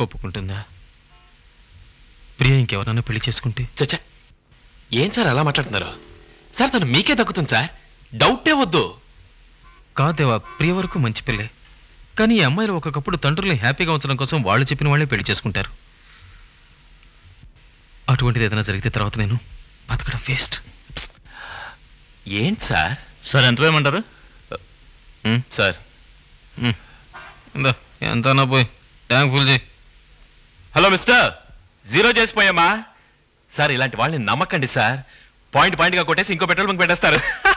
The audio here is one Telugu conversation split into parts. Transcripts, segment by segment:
ఒప్పుకుంటుందా ప్రియ ఇంకెవరన్నా పెళ్లి చేసుకుంటే చచ్చా ఏం సార్ అలా మాట్లాడుతున్నారు సార్ తను మీకే దక్కుతుంది సార్ డౌటే వద్దు కాదేవా ప్రియ వరకు మంచి పిల్లే కానీ ఈ అమ్మాయిలు ఒక్కొక్కప్పుడు తండ్రుల్ని హ్యాపీగా ఉంచడం కోసం వాళ్ళు చెప్పిన వాళ్ళే పెళ్లి చేసుకుంటారు అటువంటిది ఏదైనా జరిగితే తర్వాత నేను బతకడం వేస్ట్ ఏంటి సార్ సార్ ఎంత వేయమంటారు సార్ ఎంత అన్నా పోయి ట్యాంక్ ఫుల్ చేయి హలో మిస్టర్ జీరో చేసిపోయామా సార్ ఇలాంటి వాళ్ళని నమ్మకండి సార్ పాయింట్ పాయింట్గా కొట్టేసి ఇంకో పెట్రోల్ బంక్ పెట్టేస్తారు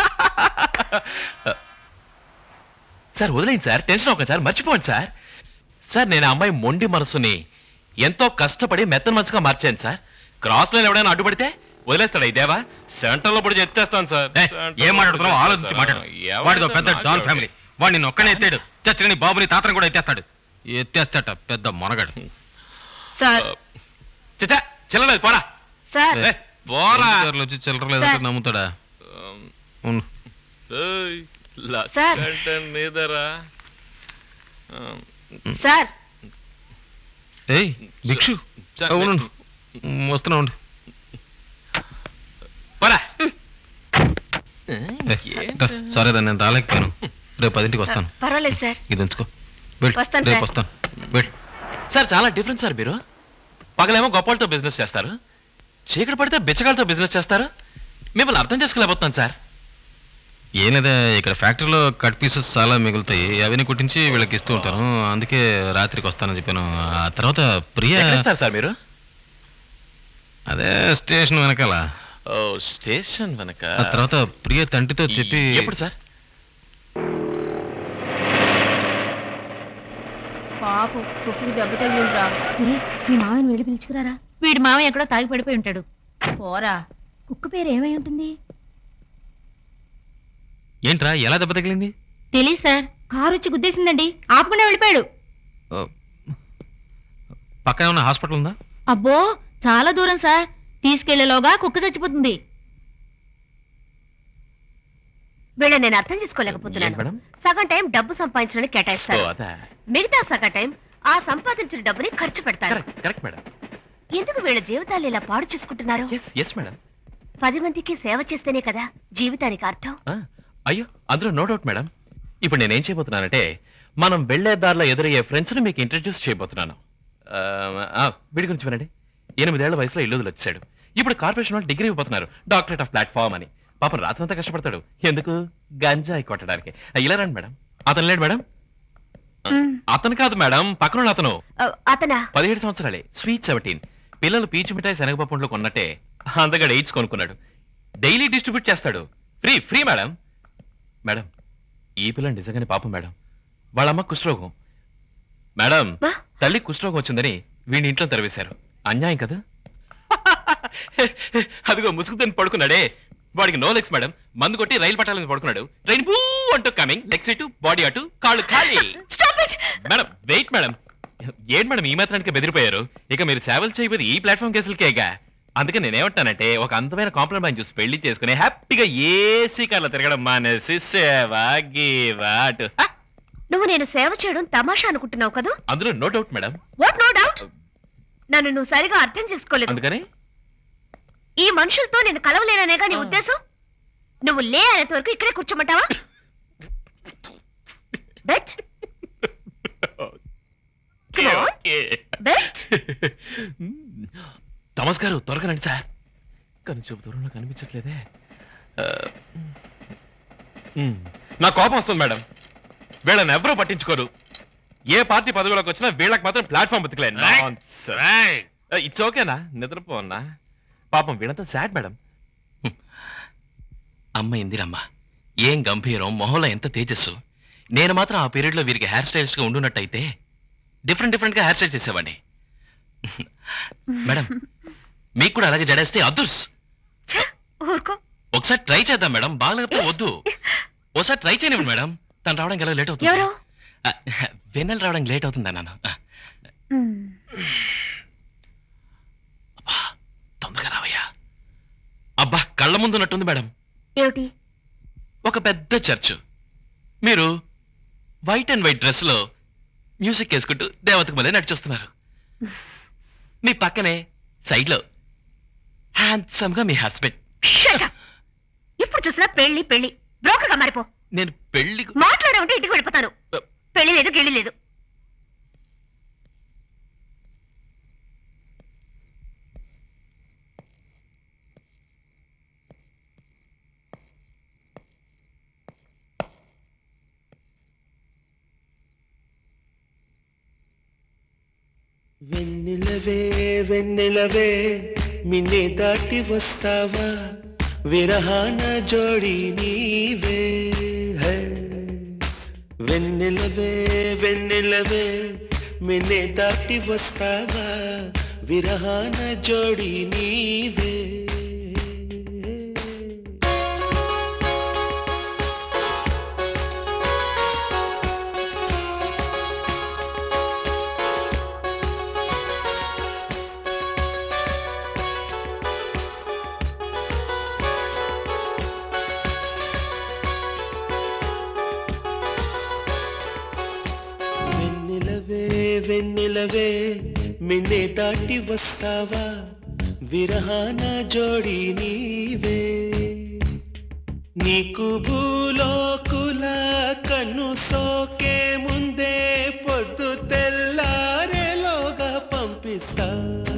సార్ వదిలేండి సార్ టెన్షన్ అవ్వకండి సార్ మర్చిపోండి సార్ సార్ నేను ఆ అమ్మాయి మొండి మనసుని ఎంతో కష్టపడి మెత్తన మనసుగా మార్చాను సార్ క్రాస్ లైన్ ఎవడైనా అడ్డుపడితే వదిలేస్తాడా ఇదేవా సెంటర్లో పొడి ఎత్తేస్తాను సార్ ఏయ్, ఏం మాట్లాడుతున్నావు ఆలోచించి మాట్లాడు వాడితో పెద్ద డాన్ ఫ్యామిలీ వాడిని నిన్ను ఒక్కనే ఎత్తాడు చచ్చని బాబుని తాతను కూడా ఎత్తేస్తాడు ఎత్తేస్తాట పెద్ద మొనగాడు సార్ చచ్చా చిల్లలేదు పోరా సార్ ఏ, పోరా అధికారులు వచ్చి చిల్లర లేదంటే సార్. నమ్ముతాడా అవును సార్. నీదరా సార్ ఏయ్ భిక్షు సార్, అవును వస్తున్నా ఉండు పోరా సరే దాన్ని నేను రాలేకపోయాను రేపు పదింటికి వస్తాను పర్వాలేదు సార్ ఇది ఉంచుకో వెళ్ళు వస్తాను, రేపు సార్. వస్తాను వెళ్ళు సార్ చాలా డిఫరెంట్ సార్ మీరు పగలేమో గొప్పలతో బిజినెస్ చేస్తారు చీకటి పడితే బిచ్చగాళ్ళతో బిజినెస్ చేస్తారు మిమ్మల్ని అర్థం చేసుకోలేకపోతున్నాను సార్ ఏం లేదా ఇక్కడ ఫ్యాక్టరీలో కట్ పీసెస్ చాలా మిగులుతాయి అవన్నీ కుట్టించి వీళ్ళకి ఇస్తూ ఉంటాను అందుకే రాత్రికి వస్తానని చెప్పాను ఆ తర్వాత ప్రియ ఎక్కడ ఇస్తారు సార్ మీరు అదే స్టేషన్ వెనకాల ఓ స్టేషన్ వెనక ఆ తర్వాత ప్రియ తండ్రితో చెప్పి ఎప్పుడు సార్ పాపు కుక్కి దెబ్బ తగిలిందిరా ఒరే మీ మామయ్యని వెళ్ళి పిలుచుకురారా వీడి మామ ఎక్కడో తాగి పడిపోయి ఉంటాడు పోరా కుక్క పేరు ఏమై ఉంటుంది ఏంట్రా ఎలా దెబ్బ తగిలింది తెలియదు సార్ కారు వచ్చి గుద్దేసిందండి ఆపకుండా వెళ్ళిపోయాడు ఓ, పక్కన ఉన్న హాస్పిటల్ ఉందా అబ్బో చాలా దూరం సార్ తీసుకెళ్లేలోగా కుక్క చచ్చిపోతుంది వీళ్ళని నేను అర్థం ఏంటి చేసుకోలేకపోతున్నాను మేడం సగం టైం డబ్బు సంపాదించడానికి ఓ, కేటాయిస్తారు అదా మిగతా సగం టైం ఆ సంపాదించిన డబ్బుని ఖర్చు పెడతారు కరెక్ట్ కరెక్ట్ మేడం ఎందుకు వీళ్ళ జీవితాలు ఇలా పాడు చేసుకుంటున్నారు ఎస్ ఎస్ మేడం పది మందికి సేవ చేస్తేనే కదా జీవితానికి అర్థం ఆ, అయ్యో అందులో నో డౌట్ మేడం ఇప్పుడు నేనేం చేయబోతున్నానంటే మనం వెళ్లే దారిలో ఎదురయ్యే ఫ్రెండ్స్ని మీకు ఇంట్రడ్యూస్ చేయబోతున్నాను ఆ, ఆ, వీడి గురించి వినండి ఎనిమిదేళ్ల వయసులో ఇల్లు వదిలి వచ్చాడు ఇప్పుడు కార్పొరేషన్ వాళ్ళు డిగ్రీ ఇవ్వబోతున్నారు డాక్టరేట్ ఆఫ్ ప్లాట్ఫామ్ అని పాపం రాత్రంతా కష్టపడతాడు ఎందుకు గంజాయి కొట్టడానికి ఆ, ఇలా రండి మేడం అతను లేడు మేడం ఆ, అతను కాదు మేడం పక్కన అతను ఆ, అతనా పదిహేడు సంవత్సరాలే స్వీట్ సెవెంటీన్ పిల్లలు పీచు మిఠాయి శనగపప్పులో కొన్నట్టే అందగాడు ఎయిడ్స్ కొనుక్కున్నాడు డైలీ డిస్ట్రిబ్యూట్ చేస్తాడు ఫ్రీ ఫ్రీ మేడం మేడం ఈ పిల్ల నిజంగానే పాపం మేడం వాళ్ళమ్మ కుష్ఠరోగం మేడం బా. తల్లి కుష్ఠరోగం వచ్చిందని వీడిని ఇంట్లో తెరవేశారు అన్యాయం కదా అదిగో ముసుగుదని పడుకున్నాడే వాడికి నో లెగ్స్ మేడం మందు కొట్టి రైలు పట్టాలని పడుకున్నాడు ట్రైన్ బూ అంటూ కమింగ్ లెగ్స్ ఇటు బాడీ అటు కాళ్ళు ఖాళీ stop it madam wait madam ఏంటి మేడం ఈ మాత్రానికి బెదిరిపోయారు ఇక మీరు సేవలు చేయబోదు ఈ ప్లాట్ఫామ్ కేసులకేగా అందుకే నేనేమంటానంటే ఒక అందమైన కాంప్రమైజ్ చూసి పెళ్లి చేసుకుని హ్యాపీగా ఏసీ కార్లో తిరగడం మానేసి సేవ గీవా అటు హ! నువ్వు నేను సేవ చేయడం తమాషా అనుకుంటున్నావు కదా అందులో no doubt madam what no doubt నన్ను నువ్వు సరిగా అర్థం చేసుకోలేదు అందుకని ఈ మనుషులతో నేను కలవలేననేగా నీ ఆ. ఉద్దేశం నువ్వు లే అనేంత వరకు ఇక్కడే కూర్చోమంటావా bet Come on. Bet Tamas గారు త్వరగా రండి సార్ కానీ చూపు దూరంలో కనిపించట్లేదే ఆ, మ్, నా కోపం వస్తుంది మేడం వీళ్ళని ఎవరూ పట్టించుకోరు ఏ పార్టీ పదవిలోకి వచ్చినా వీళ్ళకి మాత్రం ప్లాట్ఫామ్ బతికలే ఇట్స్ ఓకేనా నిద్రపోన్నా పాపం వీళ్ళంతా సాడ్ మేడం హ్మ్. అమ్మ ఇందిరమ్మ ఏం గంభీరం మొహంలో ఎంత తేజస్సు నేను మాత్రం ఆ పీరియడ్లో వీరికి హెయిర్ స్టైలిస్ట్గా ఉండున్నట్టయితే డిఫరెంట్ డిఫరెంట్గా హెయిర్ స్టైల్ చేసేవాడిని మేడం మీకు కూడా అలాగే జడేస్తే అదుర్స్ ఛ, ఊరుకో ఒకసారి ట్రై చేద్దాం మేడం బాగలేకపోతే వద్దు ఒకసారి ట్రై చేయనివ్వండి మేడం తను రావడానికి ఎలా లేట్ అవుతుంది ఎవరు ఆ, వెన్నెల రావడానికి లేట్ అవుతుంది అన్నాను ఆ, అబ్బా తొందరగా రావయ్యా అబ్బా కళ్ళ ముందు ఉన్నట్టుంది మేడం ఏమిటి ఒక పెద్ద చర్చ్ మీరు వైట్ అండ్ వైట్ డ్రెస్ లో మ్యూజిక్ వేసుకుంటూ దేవతకు మళ్ళీ నడిచొస్తున్నారు మీ పక్కనే సైడ్ లో హ్యాండ్సమ్ గా మీ హస్బెండ్ Shut up. ఇప్పుడు చూసినా పెళ్లి పెళ్లి బ్రోకర్ గా మారిపో నేను పెళ్లి మాట్లాడే ఉంటే ఇంటికి వెళ్ళిపోతాను పెళ్లి లేదు గిళ్ళి లేదు వెన్నెలవే వెన్నెలవే మిన్నే దాటి వస్తావా విరహాన జోడి నీవే హై. వెన్నెలవే వెన్నెలవే మిన్నే దాటి వస్తావా విరహాన జోడి నీవే వెన్నెలవే వెన్నెలవే మిన్నే దాటి వస్తావా విరహాన జోడి నీవే నీకు భూలోకుల కన్ను సోకే ముందే పొద్దు తెల్లారేలోగా పంపిస్తా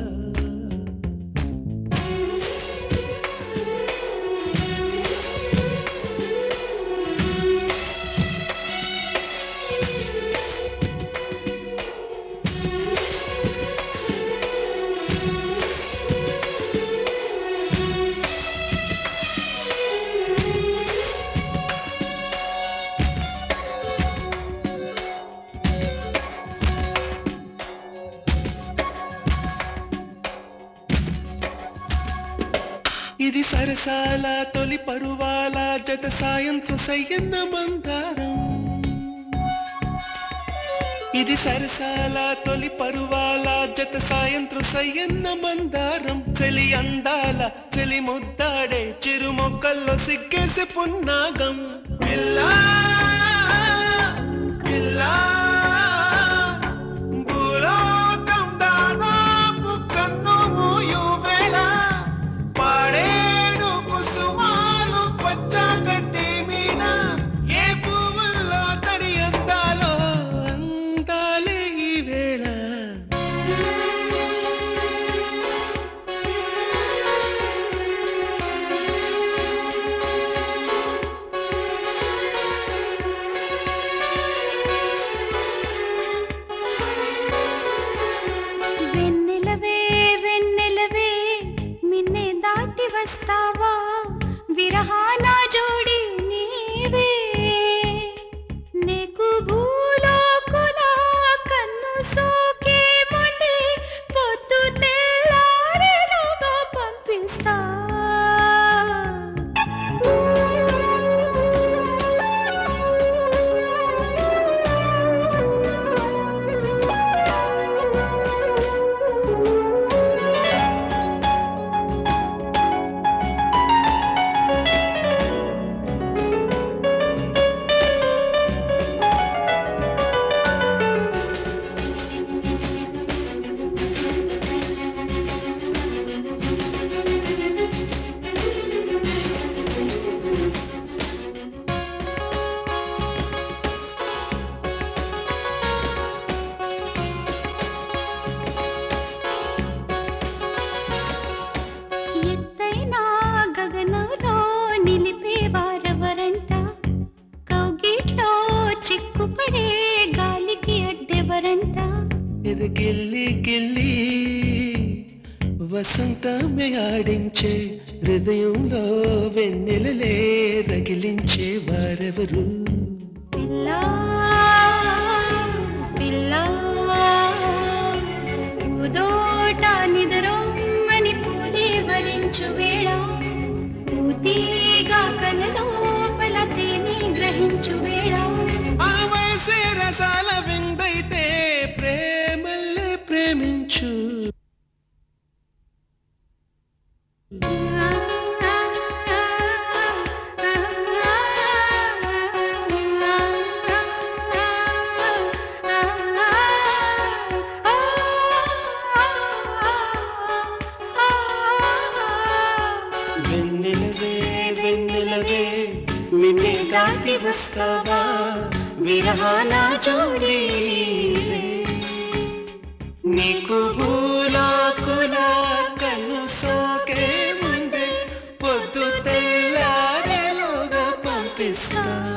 ఇది సరసాల తొలి పరువాల జత సాయంత్రం సయ్యన్న మందారం ఇది సరసాల తొలి పరువాల జత సాయంత్రం సయ్యన్న మందారం చెలి అందాల చెలి ముద్దాడే చిరు మొక్కల్లో సిగ్గేసి పున్నాగం పిల్లా పిల్లా భూలోకం దాదాపు కన్ను మూయు వేళ పాడేడు కుసుమాలు పచ్చగడ్డి మీద ఏ పువ్వుల్లో తడి అందాలో అందాలే ఈ వేళ వెన్నెలవే వెన్నెలవే మిన్నే దాటి వస్తావా విరహాన జోడి నీవే నీకు భూలోకుల కన్ను సోకే ముందే పొద్దు తెల్లారేలోగా పంపిస్తా ఎత్తైన గగనంలో నిలిపే వారెవరంట కౌగిట్లో చిక్కుపడే గాలికి అడ్డెవరంట ఇది గిల్లి గిల్లి వసంతమే ఆడించే హృదయంలో వెన్నెలలే రగిలించే వారెవరు పిల్లా పిల్లా పూదోట నిదరొమ్మని పూలే వరించు వేళ పూతీగా కలలోపల తేనె గ్రహించు వేళ ఆ వయసే రసాల విందైతే ప్రేమల్లే ప్రేమించు ఆ నిన్నే దాటి వస్తావా విరహాల జోడి నీకు భూలాకుల కన్ను సోకే ముందే పొద్దు తెల్లారేలోగా పంపిస్తా